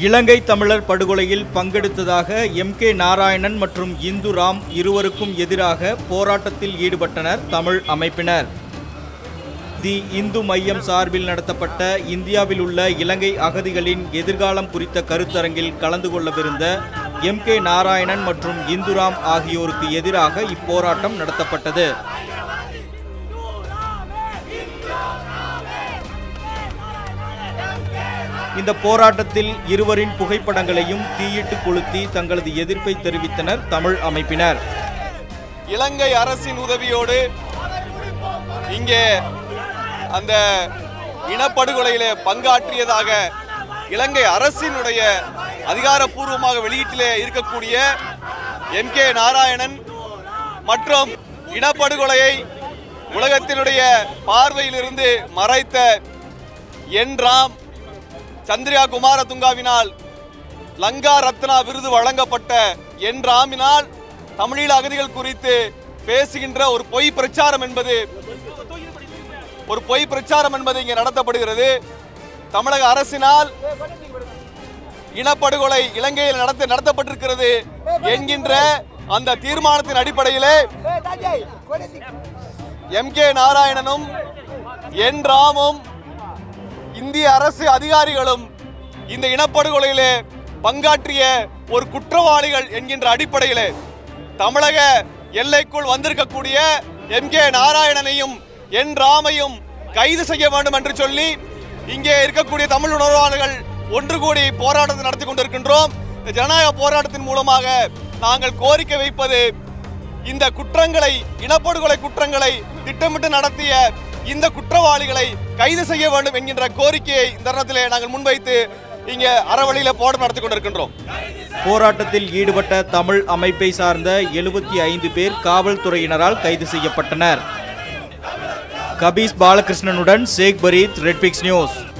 இலங்கை தமிழர் படுகொலையில் பங்கெடுத்ததாக எம் கே நாராயணன் மற்றும் இந்து ராம் இருவருக்கும் எதிராக போராட்டத்தில் ஈடுபட்டனர் தமிழ் அமைப்பினர் தி இந்து மையம் சார்பில் நடத்தப்பட்ட இந்தியாவில் உள்ள இலங்கை அகதிகளின் எதிர்காலம் குறித்த கருத்தரங்கில் கலந்து கொள்ளவிருந்த எம் கே நாராயணன் மற்றும் இந்துராம் ஆகியோருக்கு எதிராக இப்போராட்டம் நடத்தப்பட்டது இந்த போராட்டத்தில் இருவரின் புகைப்படங்களையும் தீயிட்டு கொளுத்தி தங்களது எதிர்ப்பை தெரிவித்தனர் தமிழ் அமைப்பினர் இலங்கை அரசின் உதவியோடு இங்கே அந்த இனப்படுகொலையிலே பங்காற்றியதாக இலங்கை அரசினுடைய அதிகாரப்பூர்வமாக வெளியீட்டிலே இருக்கக்கூடிய எம் கே நாராயணன் மற்றும் இனப்படுகொலையை உலகத்தினுடைய பார்வையிலிருந்து மறைத்த என் ராம் சந்திரியா குமாரதுங்காவினால் லங்கா ரத்னா விருது வழங்கப்பட்ட என் ராமினால் தமிழீழ அகதிகள் குறித்து பேசுகின்ற ஒரு பொய் பிரச்சாரம் என்பது ஒரு பொய் பிரச்சாரம் என்பது இங்கே நடத்தப்படுகிறது தமிழக அரசினால் இனப்படுகொலை இலங்கையில் நடத்த நடத்தப்பட்டிருக்கிறது என்கின்ற அந்த தீர்மானத்தின் அடிப்படையிலே எம் கே நாராயணனும் என் ராமும் இந்திய அரசு அதிகாரிகளும் இந்த இனப்படுகொலையிலே பங்காற்றிய ஒரு குற்றவாளிகள் என்கின்ற அடிப்படையிலே தமிழக எல்லைக்குள் வந்திருக்கக்கூடிய எம் கே நாராயணனையும் என் ராமையும் கைது செய்ய வேண்டும் என்று சொல்லி இங்கே இருக்கக்கூடிய தமிழ் உணர்வாளர்கள் ஒன்று கூடி போராட்டத்தை நடத்தி கொண்டிருக்கின்றோம் இந்த ஜனநாயக போராட்டத்தின் மூலமாக நாங்கள் கோரிக்கை வைப்பது இந்த குற்றங்களை இனப்படுகொலை குற்றங்களை திட்டமிட்டு நடத்திய இந்த குற்றவாளிகளை கைது செய்ய வேண்டும் என்கின்ற கோரிக்கையை இந்த தருணத்திலே நாங்கள் முன்வைத்து இங்கே அறவழியில போராட்டம் நடத்தி கொண்டிருக்கின்றோம் போராட்டத்தில் ஈடுபட்ட தமிழ் அமைப்பை சார்ந்த எழுபத்தி ஐந்து பேர் காவல்துறையினரால் கைது செய்யப்பட்டனர் கபீஸ் பாலகிருஷ்ணனுடன் ஷேக் பரீத் ரெட்பிக்ஸ் நியூஸ்